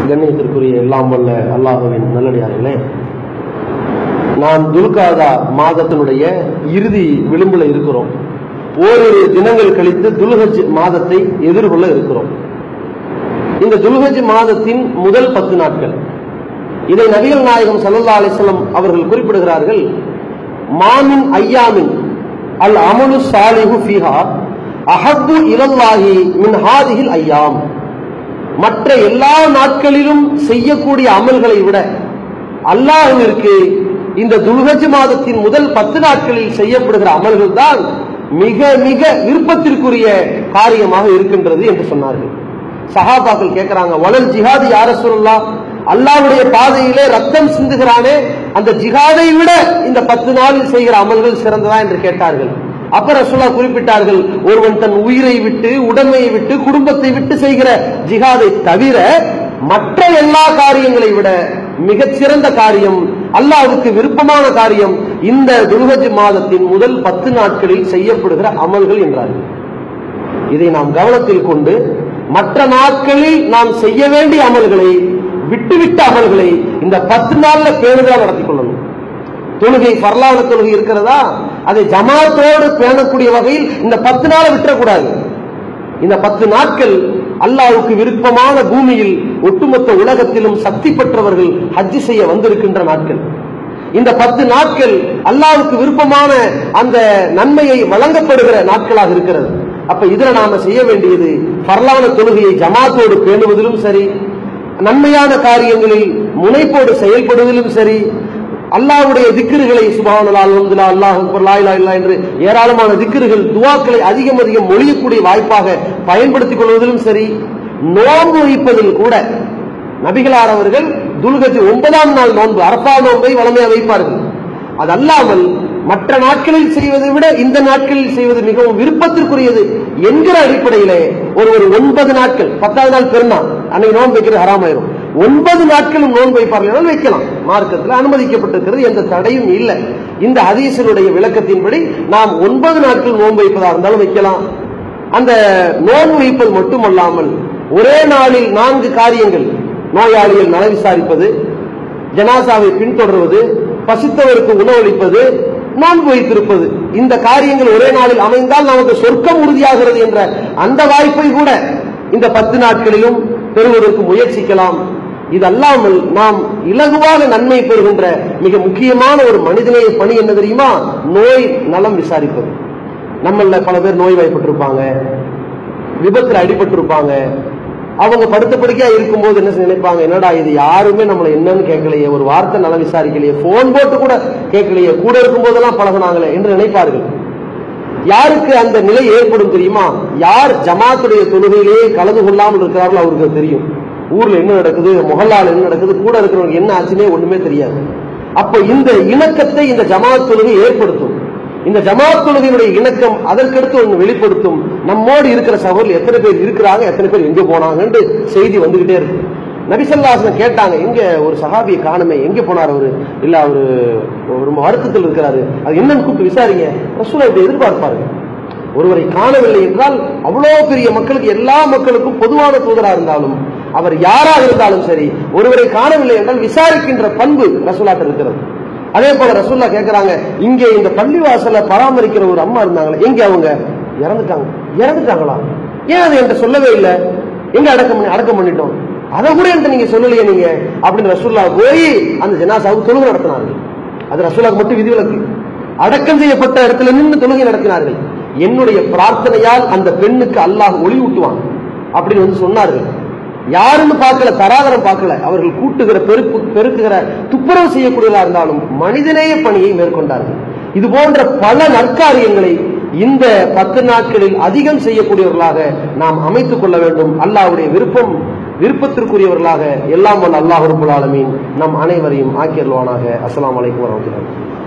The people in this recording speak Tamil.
கண்ணியத்திற்குரிய எல்லாம் வல்ல அல்லாஹுவின் நல்லடியார்களே நாம் துல்காதா மாதத்தினுடைய இறுதி விளிம்புல இருக்கிறோம் ஓரிரு தினங்கள் கழித்து துல்ஹஜ் மாதத்தை எதிர்கொள்ள இருக்கிறோம் இந்த துல்ஹஜ் மாதத்தின் முதல் பத்து நாட்கள் இதை நபிகள் நாயகம் சல்லல்லா அலிஸ்லம் அவர்கள் குறிப்பிடுகிறார்கள் மாமின் ஐயாமின் அல் அமலு சாலிஹு ஃபிஹா அஹப்பு இலல்லாஹி மின் ஹாதிஹில் ஐயாம் மற்ற எல்லா நாட்களிலும் செய்யக்கூடிய அமல்களை விட அல்லாஹிற்கு இந்த துல்ஹஜ் மாதத்தின் முதல் பத்து நாட்களில் செய்யப்படுகிற அமல்கள் தான் மிக மிக விருப்பத்திற்குரிய காரியமாக இருக்கின்றது என்று சொன்னார்கள் சஹாபாக்கள் கேட்கிறாங்க வளல் ஜிஹாது யார சொல்லலாம் அல்லாவுடைய பாதையிலே ரத்தம் சிந்துகிறானே அந்த ஜிஹாதை விட இந்த பத்து நாளில் செய்கிற அமல்கள் சிறந்ததா என்று கேட்டார்கள் அப்ப ரசூலா குறிப்பிட்டார்கள் ஒருவன் தன் உயிரை விட்டு உடமையை விட்டு குடும்பத்தை விட்டு செய்கிற ஜிஹாதை தவிர மற்ற எல்லா காரியங்களை விட மிகச்சிறந்த காரியம் அல்லாவுக்கு விருப்பமான காரியம் இந்த துல்ஹஜ் மாதத்தின் முதல் பத்து நாட்களில் செய்யப்படுகிற அமல்கள் என்றார்கள் இதை நாம் கவனத்தில் கொண்டு மற்ற நாட்களில் நாம் செய்ய வேண்டிய அமல்களை விட்டுவிட்ட அமல்களை இந்த பத்து நாள்ல பேணுதலா நடத்தி கொள்ளணும் தொழுகை பரலான தொழுகை இருக்கிறதா அதை ஜமாத்தோடு பேணக்கூடிய வகையில் இந்த பத்து நாளை விட்டுறக்கூடாது இந்த பத்து நாட்கள் அல்லாவுக்கு விருப்பமான பூமியில் ஒட்டுமொத்த உலகத்திலும் சக்தி பெற்றவர்கள் ஹஜ்ஜி செய்ய வந்திருக்கின்ற நாட்கள் இந்த பத்து நாட்கள் அல்லாவுக்கு விருப்பமான அந்த நன்மையை வழங்கப்படுகிற நாட்களாக இருக்கிறது அப்ப இதுல நாம செய்ய வேண்டியது பரலான தொழுகையை ஜமாத்தோடு பேணுவதிலும் சரி நன்மையான காரியங்களில் முனைப்போடு செயல்படுவதிலும் சரி அல்லாவுடைய திக்கிறுகளை சுபானலா அல்ஹம்துல்லா அல்லாஹ் அக்பர் லா இலாஹ இல்லா என்று ஏராளமான திக்கிறுகள் துவாக்களை அதிகம் அதிகம் மொழியக்கூடிய வாய்ப்பாக பயன்படுத்திக் கொள்வதிலும் சரி நோன்பு வைப்பதில் கூட நபிகளார் அவர்கள் துல்கஜ் ஒன்பதாம் நாள் நோன்பு அரப்பா நோன்பை வளமையா வைப்பார்கள் அது அல்லாமல் மற்ற நாட்களில் செய்வதை விட இந்த நாட்களில் செய்வது மிகவும் விருப்பத்திற்குரியது என்கிற அடிப்படையிலே ஒரு ஒரு ஒன்பது நாட்கள் பத்தாவது நாள் பெருநாள் அன்னைக்கு நோன்பு வைக்கிறது ஹராமாயிரும் ஒன்பது நாட்களும் நோன்பு வைப்பார்கள் வைக்கலாம் மார்க்கத்தில் அனுமதிக்கப்பட்டிருக்கிறது எந்த தடையும் இல்லை இந்த ஹதீசனுடைய விளக்கத்தின்படி நாம் ஒன்பது நாட்கள் நோன்பு வைப்பதாக இருந்தாலும் வைக்கலாம் அந்த நோன்பு வைப்பது மட்டுமல்லாமல் ஒரே நாளில் நான்கு காரியங்கள் நோயாளிகள் நல விசாரிப்பது ஜனாசாவை பின்தொடர்வது பசித்தவருக்கு உணவளிப்பது நோன்பு வைத்திருப்பது இந்த காரியங்கள் ஒரே நாளில் அமைந்தால் நமக்கு சொர்க்கம் உறுதியாகிறது என்ற அந்த வாய்ப்பை கூட இந்த பத்து நாட்களிலும் பெறுவதற்கு முயற்சிக்கலாம் இது அல்லாமல் நாம் இலகுவாக நன்மை பெறுகின்ற மிக முக்கியமான ஒரு மனிதநேய பணி என்ன தெரியுமா நோய் நலம் விசாரிப்பது நம்மள பல பேர் நோய்வாய்ப்பட்டிருப்பாங்க விபத்துல அடிபட்டிருப்பாங்க அவங்க படுத்த படுக்கையா இருக்கும்போது என்ன நினைப்பாங்க என்னடா இது யாருமே நம்மள என்னன்னு கேட்கலையே ஒரு வார்த்தை நலம் விசாரிக்கலையே போன் போட்டு கூட கேட்கலையே கூட இருக்கும் போதெல்லாம் பழகினாங்களே என்று நினைப்பார்கள் யாருக்கு அந்த நிலை ஏற்படும் தெரியுமா யார் ஜமாத்துடைய தொழுகையிலேயே கலந்து கொள்ளாமல் இருக்கிறார்களோ அவருக்கு தெரியும் ஊர்ல என்ன நடக்குது முகல்லால் என்ன நடக்குது கூட இருக்கிறவங்க என்ன ஆச்சுன்னே ஒண்ணுமே தெரியாது அப்ப இந்த இணக்கத்தை இந்த ஜமாத் தொழுகை ஏற்படுத்தும் இந்த ஜமாத் தொழுகையினுடைய இணக்கம் அதற்கடுத்து ஒன்று வெளிப்படுத்தும் நம்மோடு இருக்கிற சகோதரர் எத்தனை பேர் இருக்கிறாங்க எத்தனை பேர் எங்க போனாங்கன்னு செய்தி வந்துகிட்டே இருக்கு நபிசல்லாசன் கேட்டாங்க எங்க ஒரு சஹாபியை காணுமே எங்க போனார் அவரு இல்ல அவரு ஒரு வருத்தத்தில் இருக்கிறாரு அது என்னன்னு கூப்பிட்டு விசாரிங்க ரசூலா இப்படி எதிர்பார்ப்பாருங்க ஒருவரை காணவில்லை என்றால் அவ்வளவு பெரிய மக்களுக்கு எல்லா மக்களுக்கும் பொதுவான தூதரா இருந்தாலும் அவர் யாராக இருந்தாலும் சரி ஒருவரை காணவில்லை என்றால் விசாரிக்கின்ற பண்பு ரசூலாட்ட இருக்கிறது அதே போல ரசூல்லா கேட்கிறாங்க இங்கே இந்த பள்ளிவாசல பராமரிக்கிற ஒரு அம்மா இருந்தாங்களே எங்க அவங்க இறந்துட்டாங்க இறந்துட்டாங்களா ஏன் அது என்கிட்ட சொல்லவே இல்லை எங்க அடக்கம் பண்ணி அடக்கம் பண்ணிட்டோம் அதை கூட என்கிட்ட நீங்க சொல்லலையே நீங்க அப்படின்னு ரசூல்லா போய் அந்த ஜனாசாவுக்கு தொழுகை நடத்தினார்கள் அது ரசூலாக்கு மட்டும் விதிவிலக்கு அடக்கம் செய்யப்பட்ட இடத்துல நின்று தொழுகை நடத்தினார்கள் என்னுடைய பிரார்த்தனையால் அந்த பெண்ணுக்கு அல்லாஹ் ஒளி ஊட்டுவான் அப்படின்னு வந்து சொன்னார்கள் யாருன்னு பார்க்கல தராதரம் பார்க்கல அவர்கள் கூட்டுகிற பெருக்கு பெருக்குகிற துப்புரவு செய்யக்கூடியதா இருந்தாலும் மனிதநேய பணியை மேற்கொண்டார்கள் இது போன்ற பல நற்காரியங்களை இந்த பத்து நாட்களில் அதிகம் செய்யக்கூடியவர்களாக நாம் அமைத்துக் கொள்ள வேண்டும் அல்லாவுடைய விருப்பம் விருப்பத்திற்குரியவர்களாக எல்லாம் வல்ல அல்லாஹ் ரபுல் ஆலமீன் நம் அனைவரையும் ஆக்கியல்வானாக அஸ்ஸலாமு அலைக்கும் வரமத்துல்லாஹி